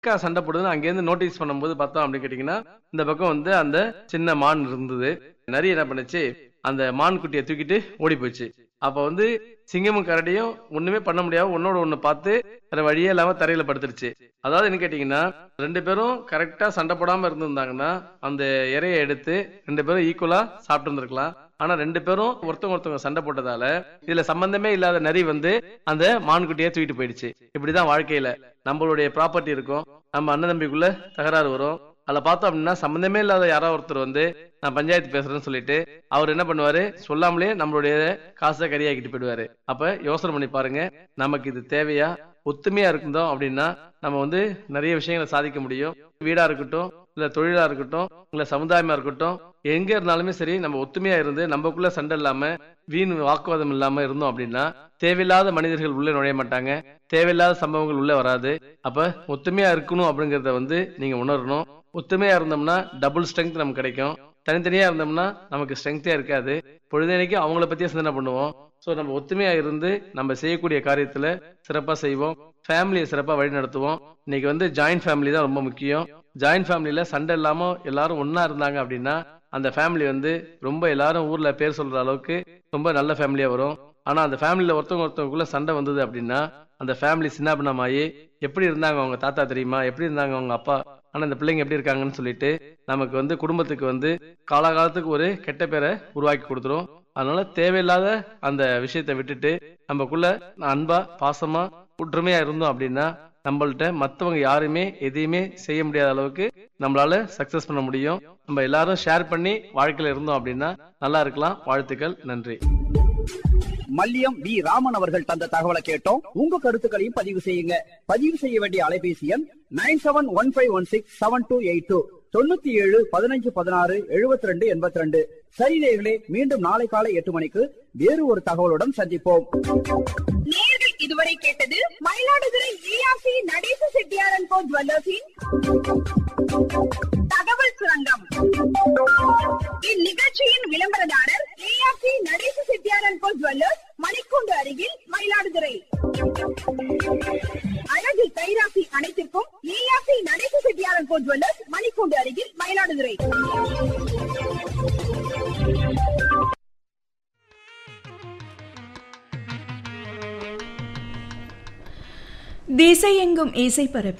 அக்கா சண்டை போடுதுன்னு அங்கேருந்து நோட்டீஸ் பண்ணும்போது பார்த்தோம் அப்படின்னு கேட்டிங்கன்னா இந்த பக்கம் வந்து அந்த சின்ன மான் இருந்தது நரி என்ன பண்ணுச்சு அந்த மான் குட்டியை தூக்கிட்டு ஓடி போச்சு அப்ப வந்து சிங்கமும் கரடியும் ஒண்ணுமே பண்ண முடியாது ஒன்னோட ஒண்ணு பார்த்து வேற வழியே இல்லாம தரையில படுத்துருச்சு அதாவது என்ன கேட்டீங்கன்னா ரெண்டு பேரும் கரெக்டா சண்டை போடாம இருந்திருந்தாங்கன்னா அந்த இறையை எடுத்து ரெண்டு பேரும் ஈக்குவலா சாப்பிட்டு இருந்திருக்கலாம் ஆனா ரெண்டு பேரும் ஒருத்தவங்க ஒருத்தவங்க சண்டை போட்டதால இதுல சம்பந்தமே இல்லாத நரி வந்து அந்த மான்குட்டியை தூக்கிட்டு போயிடுச்சு இப்படிதான் வாழ்க்கையில நம்மளுடைய ப்ராப்பர்ட்டி இருக்கும் நம்ம அண்ணன் தம்பிக்குள்ள தகராறு வரும் அதில் பார்த்தோம் அப்படின்னா சம்மந்தமே இல்லாத யாராவது ஒருத்தர் வந்து நான் பஞ்சாயத்து பேசுறேன்னு சொல்லிட்டு அவர் என்ன பண்ணுவாரு சொல்லாமலே நம்மளுடைய காசை கரியாக்கிட்டு போயிடுவாரு அப்ப யோசனை பண்ணி பாருங்க நமக்கு இது தேவையா ஒத்துமையா இருந்தோம் அப்படின்னா நம்ம வந்து நிறைய விஷயங்களை சாதிக்க முடியும் வீடா இருக்கட்டும் இல்ல தொழிலா இருக்கட்டும் இல்ல சமுதாயமா இருக்கட்டும் எங்க இருந்தாலுமே சரி நம்ம ஒத்துமையா இருந்து நமக்குள்ள சண்டை இல்லாம வீண் வாக்குவாதம் இல்லாம இருந்தோம் அப்படின்னா தேவையில்லாத மனிதர்கள் உள்ள நுழைய மாட்டாங்க தேவையில்லாத சம்பவங்கள் உள்ள வராது அப்ப ஒத்துமையா இருக்கணும் அப்படிங்கறத வந்து நீங்க உணரணும் ஒத்துமையா இருந்தோம்னா டபுள் ஸ்ட்ரென்த் நமக்கு கிடைக்கும் தனித்தனியா இருந்தோம்னா நமக்கு ஸ்ட்ரென்த்தே இருக்காது பொழுதனைக்கு அவங்கள பத்தியே சிந்தனை பண்ணுவோம் ஸோ நம்ம ஒத்துமையா இருந்து நம்ம செய்யக்கூடிய காரியத்துல சிறப்பா செய்வோம் ஃபேமிலியை சிறப்பா வழி நடத்துவோம் இன்னைக்கு வந்து ஜாயிண்ட் ஃபேமிலி தான் ரொம்ப முக்கியம் ஜாயிண்ட் ஃபேமிலியில சண்டை இல்லாம எல்லாரும் ஒண்ணா இருந்தாங்க அப்படின்னா அந்த ஃபேமிலி வந்து ரொம்ப எல்லாரும் ஊர்ல பேர் சொல்ற அளவுக்கு ரொம்ப நல்ல ஃபேமிலியா வரும் ஆனா அந்த ஃபேமிலியில ஒருத்தவங்க ஒருத்தவங்களுக்குள்ள சண்டை வந்தது அப்படின்னா அந்த ஃபேமிலி சின்னாபின்னமாயி எப்படி இருந்தாங்க அவங்க தாத்தா தெரியுமா எப்படி இருந்தாங்க அவங்க அப்பா ஆனா இந்த பிள்ளைங்க எப்படி இருக்காங்கன்னு சொல்லிட்டு நமக்கு வந்து குடும்பத்துக்கு வந்து காலாகாலத்துக்கு ஒரு கெட்ட பேரை உருவாக்கி கொடுத்துரும் அதனால தேவையில்லாத அந்த விஷயத்தை விட்டுட்டு நமக்குள்ள அன்பா பாசமா ஒற்றுமையா இருந்தோம் அப்படின்னா நம்மள்ட்ட மத்தவங்க யாருமே எதையுமே செய்ய முடியாத அளவுக்கு நம்மளால சக்சஸ் பண்ண முடியும் நம்ம எல்லாரும் ஷேர் பண்ணி வாழ்க்கையில இருந்தோம் அப்படின்னா நல்லா இருக்கலாம் வாழ்த்துக்கள் நன்றி மல்லியம் வி ராமன் அவர்கள் தந்த தகவலை கேட்டோம் உங்க கருத்துக்களையும் பதிவு செய்யுங்க பதிவு செய்ய வேண்டிய அலைபேசி எண் nine seven one five one six seven two eight two தொண்ணூத்தி ஏழு பதினஞ்சு பதினாறு எழுபத்தி ரெண்டு எண்பத்தி ரெண்டு சரி நேயர்களே மீண்டும் நாளை காலை எட்டு மணிக்கு வேறு ஒரு தகவலுடன் சந்திப்போம் நேர்கள் இதுவரை கேட்டது மயிலாடுதுறை ஜிஆர்சி நடேச செட்டியாரன் கோ ஜுவல்லர்ஸின் தகவல் சுரங்கம் இந்நிகழ்ச்சியின் விளம்பரதாரர் ஏஆர்சி நடேச செட்டியாரன் கோ ஜுவல்லர்ஸ் மணிக்கூண்டு அருகில் மயிலாடுதுறை அழகு கைராசி அனைத்திற்கும் ஏஆர்சி நடேச செட்டியாரன் கோ ஜுவல்லர்ஸ் மணிக்கூண்டு அருகில் மயிலாடுதுறை திசையெங்கும் இசை பரப்பி